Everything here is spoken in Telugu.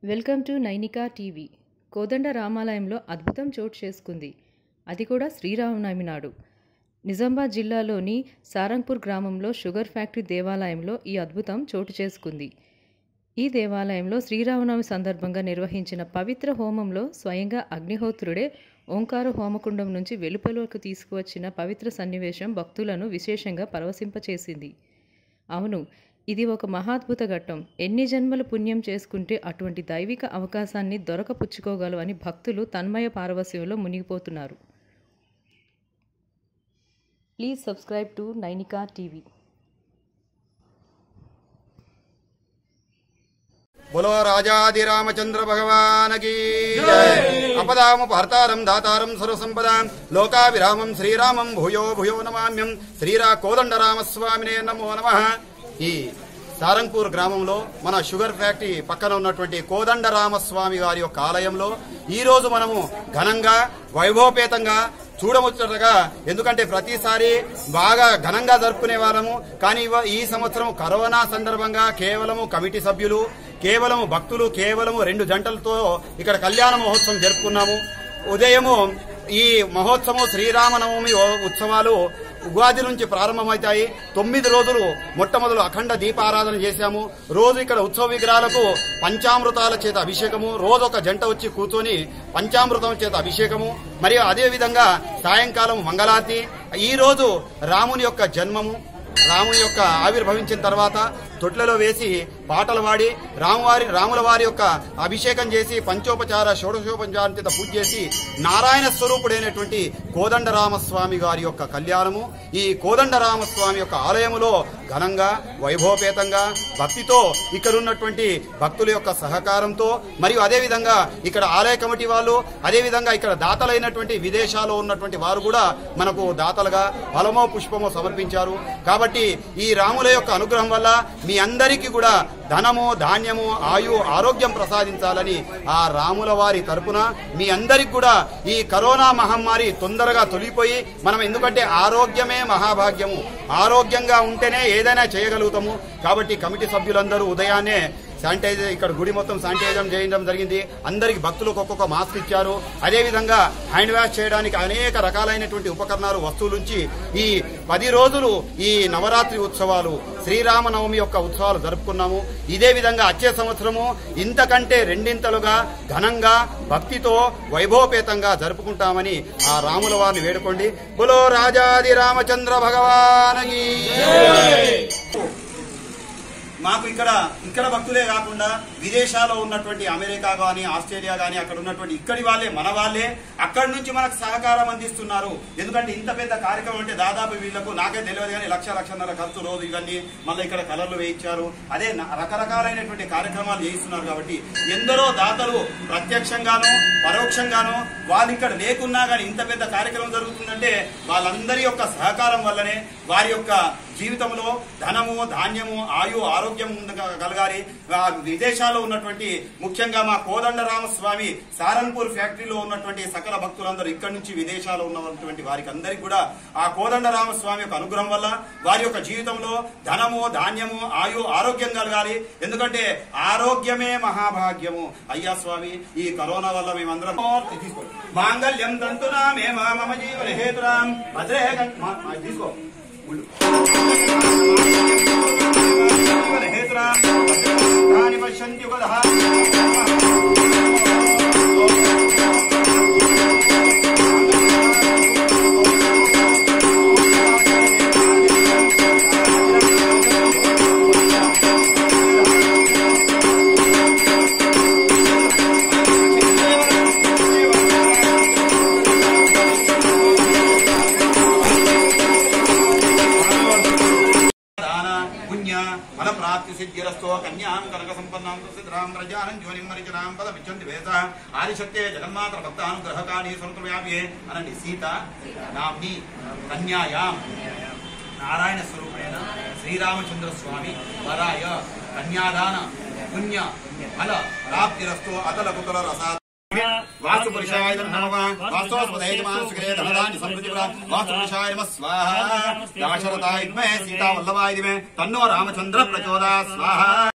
Welcome to Nainika TV Kodanda రామాలయంలో అద్భుతం చోటు చేసుకుంది అది కూడా శ్రీరామనవమి నాడు నిజామాబాద్ జిల్లాలోని సారంగ్పూర్ గ్రామంలో షుగర్ ఫ్యాక్టరీ దేవాలయంలో ఈ అద్భుతం చోటు చేసుకుంది ఈ దేవాలయంలో శ్రీరామనవమి సందర్భంగా నిర్వహించిన పవిత్ర హోమంలో స్వయంగా అగ్నిహోత్రుడే ఓంకార హోమకుండం నుంచి వెలుపలకు తీసుకువచ్చిన పవిత్ర సన్నివేశం భక్తులను విశేషంగా పరవశింపచేసింది అవును ఇది ఒక మహాద్భుత ఘట్టం ఎన్ని జన్మల పుణ్యం చేసుకుంటే అటువంటి దైవిక అవకాశాన్ని దొరకపుచ్చుకోగలవు అని భక్తులు తన్మయ పారవస్యంలో మునిగిపోతున్నారు please subscribe to Nainika TV బులో రాజాది రామచంద్ర భగవాన్ కీ జయ అపదాము భర్తారం దాతారం సర్వసంపదాం లోకావిరామం శ్రీరామం భూయో భూయో నమామ్యం శ్రీరా కోదండ రామస్వామినే నమో నమ ఈ సారంగపూర్ గ్రామంలో మన షుగర్ ఫ్యాక్టరీ పక్కన ఉన్నటువంటి కోదండ రామస్వామి వారి యొక్క ఆలయంలో ఈ రోజు మనము ఘనంగా వైభవపేతంగా చూడముచ్చటగా ఎందుకంటే ప్రతిసారి బాగా ఘనంగా జరుపుకునే వాళ్ళము కానీ ఇవ- ఈ సంవత్సరం కరోనా సందర్భంగా కేవలము కమిటీ సభ్యులు కేవలము భక్తులు కేవలము రెండు జంటలతో ఇక్కడ కళ్యాణ మహోత్సవం జరుపుకున్నాము ఉదయము ఈ మహోత్సవం శ్రీరామనవమి ఓ- ఉత్సవాలు ఉగాది నుంచి ప్రారంభమవుతాయి తొమ్మిది రోజులు మొట్టమొదలు అఖండ దీపారాధన చేశాము రోజు ఇక్కడ ఉత్సవ విగ్రహాలకు పంచామృతాల చేత అభిషేకము రోజు ఒక జంట వచ్చి కూర్చొని పంచామృతం చేత అభిషేకము మరియు అదే విధంగా సాయంకాలం మంగళారతి ఈ రోజు రాముని యొక్క జన్మము రాముని యొక్క ఆవిర్భవించిన తర్వాత తొట్లలో వేసి పాటలు పాడి రామువారి రాముల వారి యొక్క అభిషేకం చేసి పంచోపచార షోడశోపచారం చేత పూజ చేసి నారాయణ స్వరూపుడైనటువంటి కోదండరామస్వామి గారి యొక్క కళ్యాణము ఈ కోదండరామస్వామి యొక్క ఆలయములో ఘనంగా వైభవపేతంగా భక్తితో ఇక్కడ ఉన్నటువంటి భక్తుల యొక్క సహకారంతో మరియు అదే విధంగా ఇక్కడ ఆలయ కమిటీ వాళ్ళు అదే విధంగా ఇక్కడ దాతలైనటువంటి విదేశాల్లో ఉన్నటువంటి వారు కూడా మనకు దాతలుగా ఫలమో పుష్పమో సమర్పించారు కాబట్టి ఈ రాముల యొక్క అనుగ్రహం వల్ల మీ అందరికీ కూడా ధనము ధాన్యము ఆయు ఆరోగ్యం ప్రసాదించాలని ఆ రాముల వారి తరపున మీ అందరికి కూడా ఈ కరోనా మహమ్మారి తొందరగా తొలిగిపోయి మనం ఎందుకంటే ఆరోగ్యమే మహాభాగ్యము ఆరోగ్యంగా ఉంటేనే ఏదైనా చేయగలుగుతాము కాబట్టి కమిటీ సభ్యులందరూ ఉదయాన్నే శానిటైజర్ ఇక్కడ గుడి మొత్తం శానిటైజర్ చేయడం జరిగింది అందరికి భక్తులకు ఒక్కొక్క మాస్క్ ఇచ్చారు అదే విధంగా హ్యాండ్ వాష్ చేయడానికి అనేక రకాలైనటువంటి ఉపకరణాలు వస్తువులుంచి ఈ పది రోజులు ఈ నవరాత్రి ఉత్సవాలు శ్రీరామనవమి యొక్క ఉత్సవాలు జరుపుకున్నాము ఇదే విధంగా వచ్చే సంవత్సరము ఇంతకంటే రెండింతలుగా ఘనంగా భక్తితో వైభవపేతంగా జరుపుకుంటామని ఆ రాముల వారిని వేడుకోండి బులో రాజాది రామచంద్ర భగవానకి మాకు ఇక్కడ ఇక్కడ భక్తులే కాకుండా విదేశాల్లో ఉన్నటువంటి అమెరికా గాని ఆస్ట్రేలియా గాని అక్కడ ఉన్నటువంటి ఇక్కడి వాళ్ళే మన వాళ్ళే అక్కడి నుంచి మనకు సహకారం అందిస్తున్నారు ఎందుకంటే ఇంత పెద్ద కార్యక్రమం అంటే దాదాపు వీళ్ళకు నాకే తెలియదు కానీ లక్ష లక్షన్నర ఖర్చు రోజు ఇవన్నీ మళ్ళీ ఇక్కడ కలర్లు వేయించారు అదే న- రకరకాలైనటువంటి కార్యక్రమాలు చేయిస్తున్నారు కాబట్టి ఎందరో దాతలు ప్రత్యక్షంగాను పరోక్షంగాను వాళ్ళు ఇక్కడ లేకున్నా కానీ ఇంత పెద్ద కార్యక్రమం జరుగుతుందంటే వాళ్ళందరి యొక్క సహకారం వల్లనే వారి యొక్క జీవితంలో ధనము ధాన్యము ఆయు ఆరోగ్యం ఉండ- కలగాలి ఆ విదేశాల్లో ఉన్నటువంటి ముఖ్యంగా మా కోదండరామస్వామి సారన్పూర్ ఫ్యాక్టరీలో ఉన్నటువంటి సకల భక్తులందరూ ఇక్కడి నుంచి విదేశాల్లో ఉన్నటువంటి వారికి అందరికీ కూడా ఆ కోదండరామస్వామి యొక్క అనుగ్రహం వల్ల వారి యొక్క జీవితంలో ధనము ధాన్యము ఆయు ఆరోగ్యం కలగాలి ఎందుకంటే ఆరోగ్యమే మహాభాగ్యము అయ్యా స్వామి ఈ కరోనా వల్ల మేమందరం తీసుకోండి మాంగళ్యం తంతునా మేమ మమ జీవన హేతురాం భద్రే గం- మా- మా- తీసుకో ముళ్ళు. హేతురాం భద్రాని పశ్యంతి యుగదః. దాన పుణ్య ఫల ప్రాప్తి సిద్ధిరస్తో కన్యాం కనక సంపన్నాం సిద్ధాం ప్రజానం జ్యోనిం మరిచనాం పద పిచ్చంతి వేద ఆదిశక్తే జగన్మాత భక్తానుగ్రహకాని స్వతంత్రవ్యాప్యే అనండి సీత నామ్ని కన్యాయాం నారాయణ స్వరూపేణ శ్రీరామచంద్ర స్వామి వరాయ కన్యాదాన పుణ్య ఫల ప్రాప్తిరస్తో అతల కుతల రసా వాస్తు పురుషాయ నమః వాస్తవస్పదే జమాన సుఖే ధనదాని సమృద్ధి వాస్తు పురుషాయ నమః స్వాహ దాశరథాయ విద్మహే సీతా వల్లభాయ దిమే తన్నో రామచంద్ర ప్రచోదయాత్ స్వాహ